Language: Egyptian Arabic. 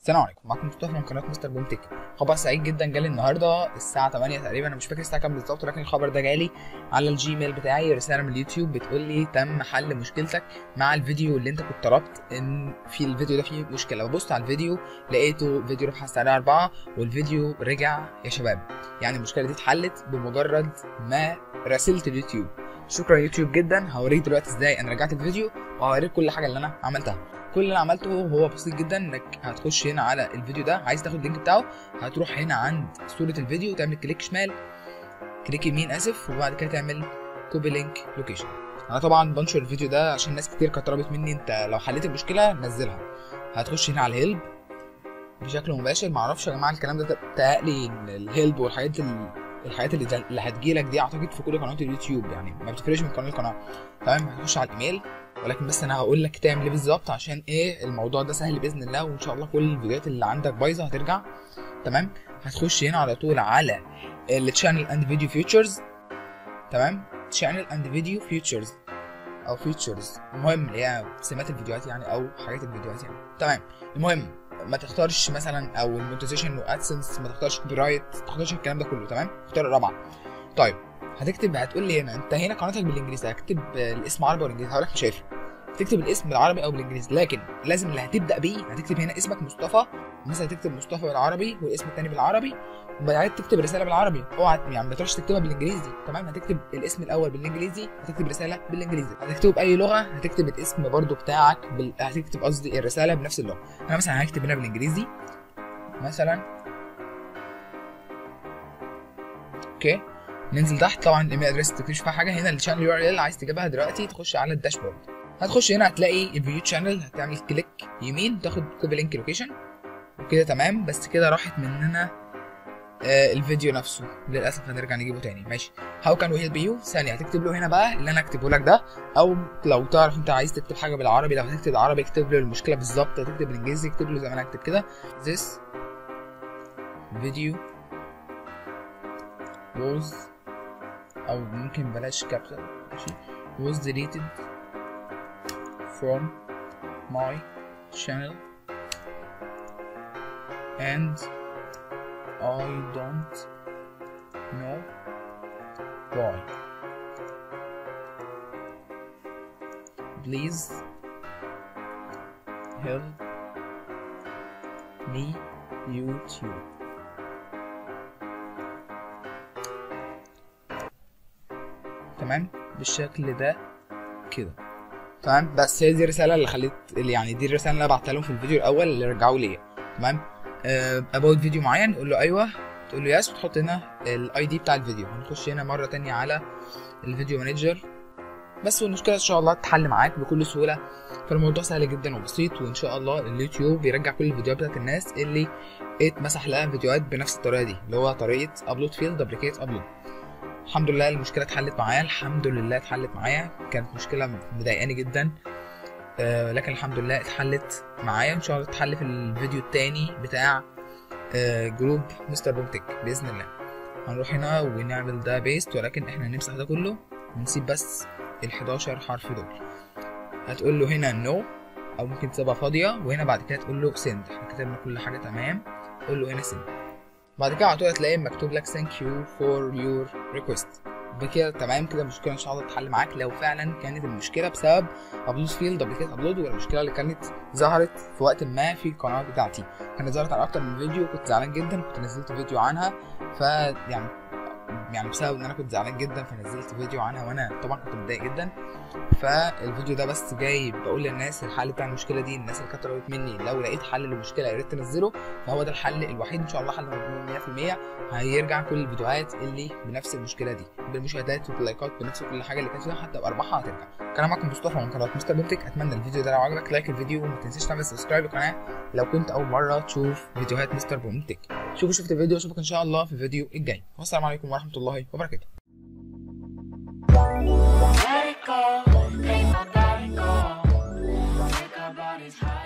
السلام عليكم معكم مصطفى من قناه مستر بوم تك خبر سعيد جدا جالي النهارده الساعه 8 تقريبا انا مش فاكر الساعه كام بالظبط لكن الخبر ده جالي على الجيميل بتاعي رساله من اليوتيوب بتقول لي تم حل مشكلتك مع الفيديو اللي انت كنت طلبت ان في الفيديو ده فيه مشكله ببص على الفيديو لقيته فيديو بحثت عليه أربعة والفيديو رجع يا شباب يعني المشكله دي اتحلت بمجرد ما راسلت اليوتيوب شكرا يوتيوب جدا هوريك دلوقتي ازاي انا رجعت الفيديو وهوريك كل حاجه اللي انا عملتها كل اللي انا عملته هو بسيط جدا انك هتخش هنا على الفيديو ده عايز تاخد اللينك بتاعه هتروح هنا عند صوره الفيديو تعمل كليك شمال كليك يمين اسف وبعد كده تعمل كوبي لينك لوكيشن انا طبعا بنشر الفيديو ده عشان ناس كتير كانت طلبت مني انت لو حليت المشكله نزلها هتخش هنا على الهيلب بشكل مباشر معرفش يا جماعه الكلام ده تهيألي الهيلب والحاجات الحاجات اللي اللي هتجيلك دي اعتقد في كل قنوات اليوتيوب يعني ما بتفرقش من قناه لقناه تمام هتخش على الايميل ولكن بس انا هقول لك تعمل ايه بالظبط عشان ايه الموضوع ده سهل باذن الله وان شاء الله كل الفيديوهات اللي عندك بايظه هترجع تمام هتخش هنا على طول على التشانل اند فيديو فيوتشرز تمام تشانل اند فيديو فيوتشرز او فيوتشرز المهم اللي هي سمات الفيديوهات يعني او حاجات الفيديوهات يعني تمام المهم ما تختارش مثلا او المونتيزيشن وادسنس ما تختارش كوبي رايت ما تختارش الكلام ده كله تمام اختار الرابعه طيب هتكتب هتقول لي هنا انت هنا قناتك بالانجليزي هكتب الاسم عربي ولا انجليزي هقول لك مش هيفرق تكتب الاسم بالعربي او بالانجليزي لكن لازم اللي هتبدا بيه هتكتب هنا اسمك مصطفى مثلا تكتب مصطفى بالعربي والاسم الثاني بالعربي وبعدين تكتب رساله بالعربي اوعى يعني ما تروحش تكتبها بالانجليزي تمام هتكتب الاسم الاول بالانجليزي هتكتب رساله بالانجليزي هتكتبه باي لغه هتكتب الاسم برضو بتاعك بال... هتكتب قصدي الرساله بنفس اللغه انا مثلا هكتب هنا بالانجليزي مثلا اوكي ننزل تحت طبعا الايميل ادريس ما تكتبش فيها حاجه هنا الشانل يو ار ال عايز تجيبها دلوقتي تخش على الداشبورد هتخش هنا هتلاقي الفيو شانل هتعمل كليك يمين تاخد كوبي لينك لوكيشن وكده تمام بس كده راحت مننا آه الفيديو نفسه للاسف هنرجع نجيبه تاني ماشي هاو كان وي هيلب يو ثانيه هتكتب له هنا بقى اللي انا اكتبه لك ده او لو تعرف انت عايز تكتب حاجه بالعربي لو هتكتب عربي اكتب له المشكله بالظبط هتكتب بالانجليزي اكتب له زي ما انا اكتب كده this video was او ممكن بلاش كابيتال ماشي was deleted from my channel and I don't know why please help me YouTube تمام بالشكل ده كده تمام بس هي دي الرساله اللي خليت اللي يعني دي الرساله اللي انا بعتها لهم في الفيديو الاول اللي رجعوا لي تمام اباوت فيديو معين قول له ايوه تقول له يس وتحط هنا الاي دي بتاع الفيديو هنخش هنا مره تانية على الفيديو مانجر بس والمشكله ان شاء الله تتحل معاك بكل سهوله فالموضوع سهل جدا وبسيط وان شاء الله اليوتيوب بيرجع كل الفيديوهات بتاعت الناس اللي اتمسح لها فيديوهات بنفس الطريقه دي اللي هو طريقه ابلود فيلد دبليكيت ابلود الحمد لله المشكله اتحلت معايا الحمد لله اتحلت معايا كانت مشكله مضايقاني جدا آه لكن الحمد لله اتحلت معايا ان شاء الله تتحل في الفيديو التاني بتاع آه جروب مستر بومتك باذن الله هنروح هنا ونعمل ده بيست ولكن احنا هنمسح ده كله ونسيب بس ال 11 حرف دول هتقول له هنا نو no او ممكن تسيبها فاضيه وهنا بعد كده تقول له سند احنا كتبنا كل حاجه تمام قول له هنا سند بعد كده على طول هتلاقي مكتوب لك ثانك يو فور يور ريكوست بكده تمام كده المشكله ان شاء الله تتحل معاك لو فعلا كانت المشكله بسبب ابلود فيلد دبليكيت ابلود ولا المشكله اللي كانت ظهرت في وقت ما في القناه بتاعتي كانت ظهرت على اكتر من فيديو كنت زعلان جدا كنت نزلت فيديو عنها ف يعني يعني بسبب ان انا كنت زعلان جدا فنزلت فيديو عنها وانا طبعا كنت متضايق جدا فالفيديو ده بس جاي بقول للناس الحل بتاع المشكله دي الناس اللي كانت طلبت مني لو لقيت حل للمشكله يا ريت تنزله فهو ده الحل الوحيد ان شاء الله حل مضمون 100% هيرجع كل الفيديوهات اللي بنفس المشكله دي بالمشاهدات واللايكات بنفس كل حاجه اللي كانت فيها حتى بارباحها هترجع كان معاكم مصطفى من قناه مستر بومتك اتمنى الفيديو ده لو عجبك لايك الفيديو وما تنساش تعمل سبسكرايب للقناه لو كنت اول مره تشوف فيديوهات مستر بومتك شوفوا شفت الفيديو اشوفك ان شاء الله في الفيديو الجاي والسلام عليكم ورحمه الله وبركاته Let it go, make my body go. Make our bodies high.